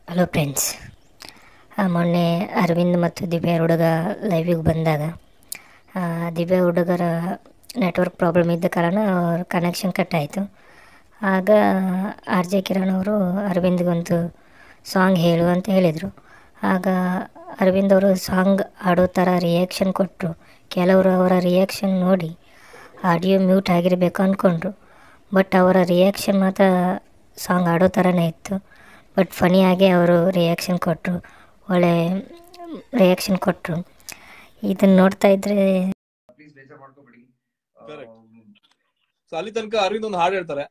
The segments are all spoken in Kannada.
ಹಲೋ ಫ್ರೆಂಡ್ಸ್ ಮೊನ್ನೆ ಅರವಿಂದ್ ಮತ್ತು ದಿವ್ಯಾ ಹುಡುಗ ಲೈವಿಗೆ ಬಂದಾಗ ಆ, ದಿವ್ಯಾ ಹುಡುಗರ ನೆಟ್ವರ್ಕ್ ಪ್ರಾಬ್ಲಮ್ ಇದ್ದ ಕಾರಣ ಅವ್ರ ಕನೆಕ್ಷನ್ ಕಟ್ ಆಯಿತು ಆಗ ಆರ್ ಜೆ ಕಿರಣ್ ಅವರು ಅರವಿಂದ್ಗೊಂದು ಸಾಂಗ್ ಹೇಳು ಅಂತ ಹೇಳಿದರು ಆಗ ಅರವಿಂದ್ ಅವರು ಸಾಂಗ್ ಆಡೋ ಥರ ರಿಯಾಕ್ಷನ್ ಕೊಟ್ಟರು ಕೆಲವರು ಅವರ ರಿಯಾಕ್ಷನ್ ನೋಡಿ ಆಡಿಯೋ ಮ್ಯೂಟ್ ಆಗಿರಬೇಕು ಅಂದ್ಕೊಂಡ್ರು ಬಟ್ ಅವರ ರಿಯಾಕ್ಷನ್ ಮಾತ್ರ ಸಾಂಗ್ ಆಡೋ ಥರನೇ ಇತ್ತು ಬಟ್ ಫನಿಯಾಗಿ ಅವರು ರಿಯಾಕ್ಷನ್ ಕೊಟ್ಟರು ಒಳ್ಳೆ ರಿಯಾಕ್ಷನ್ ಕೊಟ್ಟರು ಇದನ್ನು ನೋಡ್ತಾ ಇದ್ದರೆ ಪ್ಲೀಸ್ ಬೇಜಾರ್ ಮಾಡ್ಕೋಬೇಡಿ Correct. ಸೊ ಅಲ್ಲಿ ತನಕ ಅರವಿಂದ್ ಒಂದು ಹಾಡು ಹೇಳ್ತಾರೆ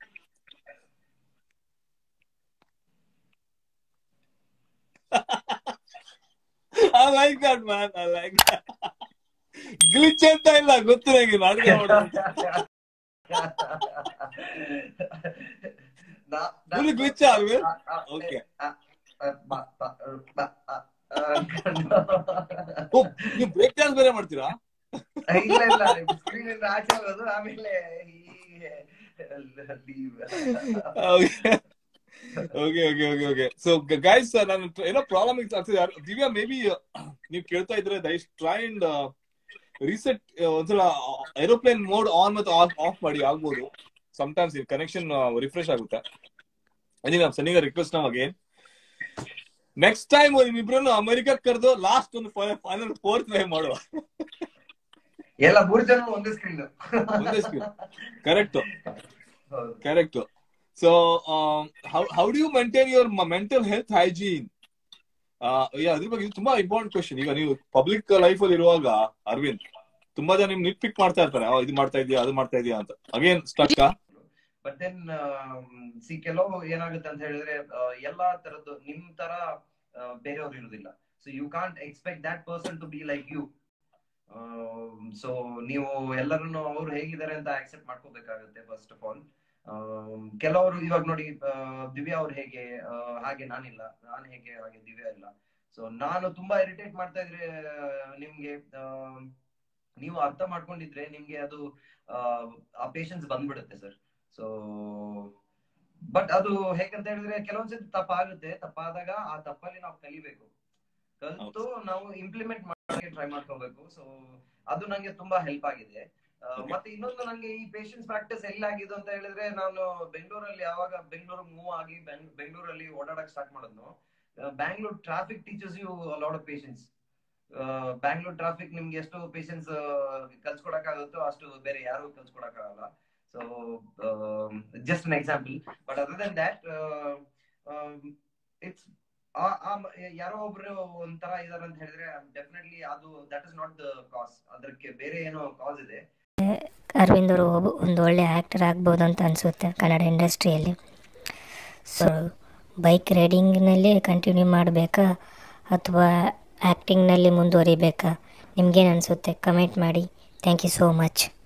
I like that man I like glitch ಅಂತ ಇಲ್ಲ ಗೊತ್ತು ನಂಗೆ ನಾಟಕ ಮಾಡೋದು Full glitch ಆ ಅಲ್ವೇ? Okay. ಓ ನೀವು ಬ್ರೇಕ್ ಡ್ಯಾನ್ಸ್ ಬೇರೆ ಮಾಡ್ತೀರಾ ಇಲ್ಲ ಇಲ್ಲ ಸ್ಕ್ರೀನ್ ಇಂದ ಆಚೆ ಹೋಗೋದು ಆಮೇಲೆ leave okay okay okay okay so guys ನಾನು ಏನೋ ಪ್ರಾಬ್ಲಮ್ ಆಗ್ತಿದೆ ದಿವ್ಯಾ ಮೇ ಬಿ ನೀವು ಕೇಳ್ತಾ ಇದ್ರೆ ದಯಸ್ ಟ್ರೈ ಅಂಡ್ ರೀಸೆಟ್ ಒಂದ್ಸಲ ಏರೋಪ್ಲೇನ್ ಮೋಡ್ ಆನ್ ಮತ್ತು ಆಫ್ ಆಫ್ ಮಾಡಿ ಆಗ್ಬೋದು ಟೈಮ್ಸ್ ಈ ಕನೆಕ್ಷನ್ ರಿಫ್ರೆಶ್ ಆಗುತ್ತೆ ಅದೇ ನಾವು ಸನಿಗ ರಿಕ್ವೆಸ್ಟ್ ನಾವು ಅಗೇನ್ ನೆಕ್ಸ್ಟ್ ಟೈಮ್ ನಿಮ್ಮಿಬ್ರನ್ನು ಅಮೆರಿಕಕ್ಕೆ ಕರೆದು ಲಾಸ್ಟ್ ಒಂದು ಫೈನಲ್ ಫೋರ್ತ್ ವೇ ಮಾಡುವ ಎಲ್ಲ ಮೂರು ಜನ ಒಂದೇ ಸ್ಕ್ರೀನ್ ಒಂದೇ screen. Correct correct so how how do you maintain your mental health hygiene ಅದ್ರ ಬಗ್ಗೆ ಇದು ತುಂಬಾ ಇಂಪಾರ್ಟೆಂಟ್ ಕ್ವಶನ್ ಈಗ ನೀವು ಪಬ್ಲಿಕ್ ಲೈಫ್ ಅಲ್ಲಿ ಇರುವಾಗ ಅರವಿಂದ್ ತುಂಬಾ ಜನ ನಿಮ್ ನಿಟ್ ಪಿಕ್ ಮಾಡ್ತಾ ಇರ್ತಾರೆ "ಆ, ಇದು ಮಾಡ್ತಾ ಇದೀಯಾ ಅದು ಮಾಡ್ತಾ ಇದೀಯಾ ಅಂತ again stuck but then see ಕೆಲವು ಏನಾಗುತ್ತೆ ಅಂತ ಹೇಳಿದ್ರೆ ಆ, ಎಲ್ಲಾ ತರದ್ದು ನಿಮ್ ತರ ಆ, ಬೇರೆಯವ್ರು ಇರುದಿಲ್ಲ so you can't expect that person to be like you so ನೀವು ಎಲ್ಲರನ್ನು ಅವ್ರು ಹೇಗಿದ್ದಾರೆ ಅಂತ ಆಕ್ಸೆಪ್ಟ್ ಮಾಡ್ಕೋಬೇಕಾಗುತ್ತೆ ಫಸ್ಟ್ ಆಫ್ ಆಲ್ ಕೆಲವರು ಇವಾಗ ನೋಡಿ ಆ, ದಿವ್ಯಾ ಅವ್ರು ಹೇಗೆ ಆ, ಹಾಗೆ ನಾನಿಲ್ಲ ನಾನು ಹೇಗೆ ಹಾಗೆ ದಿವ್ಯಾ ಇಲ್ಲ ಸೊ ನಾನು ತುಂಬಾ ಇರಿಟೇಟ್ ಮಾಡ್ತಾ ಇದ್ರೆ ಆ, ನಿಮ್ಗೆ ಆ, ನೀವು ಅರ್ಥ ಮಾಡ್ಕೊಂಡಿದ್ರೆ ನಿಮ್ಗೆ ಅದು ಆ, ಆ ಪೇಷನ್ಸ್ ಬಂದ್ಬಿಡುತ್ತೆ ಸರ್ ಸೊ ಬಟ್ ಅದು ಹೇಗಂತ ಹೇಳಿದ್ರೆ ಕೆಲವೊಂದ್ಸತಿ ತಪ್ಪಾಗುತ್ತೆ ತಪ್ಪಾದಾಗ ಆ ತಪ್ಪಲ್ಲಿ ನಾವು ಕಲಿಬೇಕು ಕಲಿತು ನಾವು ಇಂಪ್ಲಿಮೆಂಟ್ ಮಾಡಕ್ಕೆ ಟ್ರೈ ಮಾಡ್ಕೋಬೇಕು ಸೊ ಅದು ನಂಗೆ ತುಂಬಾ ಹೆಲ್ಪ್ ಆಗಿದೆ ಆ, Okay. ಮತ್ತೆ ಇನ್ನೊಂದು ನಂಗೆ ಈ ಪೇಷನ್ಸ್ ಪ್ರಾಕ್ಟೀಸ್ ಎಲ್ಲಿ ಅಂತ ಹೇಳಿದ್ರೆ ನಾನು ಬೆಂಗಳೂರಲ್ಲಿ ಯಾವಾಗ ಬೆಂಗಳೂರು ಮೂವ್ ಆಗಿ ಬೆಂಗ್- ಬೆಂಗಳೂರಲ್ಲಿ ಓಡಾಡಕ್ ಸ್ಟಾರ್ಟ್ ಮಾಡಿದ್ನು Bangalore traffic teachers you lot of patience Bangalore traffic ನಿಮ್ಗೆ ಎಷ್ಟು ಪೇಷನ್ಸ್ ಕಲ್ಸ್ಕೊಡಕ್ಕಾಗುತ್ತೋ ಅಷ್ಟು ಬೇರೆ ಯಾರು ಕಲ್ಸ್ಕೊಡಕ್ಕಾಗಲ್ಲ so just an example but other than that it's ಯಾರೋ ಒಬ್ರು ಒಂಥರ ಇದಾರೆ ಅಂತ ಹೇಳಿದ್ರೆ ಡೆಫಿನೆಟ್ಲಿ ಅದು that is not the cause ಅದಕ್ಕೆ ಬೇರೆ ಏನೋ ಕಾಸ್ ಇದೆ ಅರವಿಂದ್ ಅವರು ಒಬ್ಬ ಒಂದು ಒಳ್ಳೆ ಆ್ಯಕ್ಟರ್ ಆಗ್ಬೋದು ಅಂತ ಅನಿಸುತ್ತೆ ಕನ್ನಡ ಇಂಡಸ್ಟ್ರಿಯಲ್ಲಿ ಸೊ ಬೈಕ್ ರೈಡಿಂಗ್ನಲ್ಲಿ ಕಂಟಿನ್ಯೂ ಮಾಡಬೇಕಾ ಅಥವಾ ಆ್ಯಕ್ಟಿಂಗ್ನಲ್ಲಿ ಮುಂದುವರಿಬೇಕಾ ನಿಮ್ಗೇನು ಅನಿಸುತ್ತೆ ಕಮೆಂಟ್ ಮಾಡಿ ಥ್ಯಾಂಕ್ ಯು ಸೋ ಮಚ್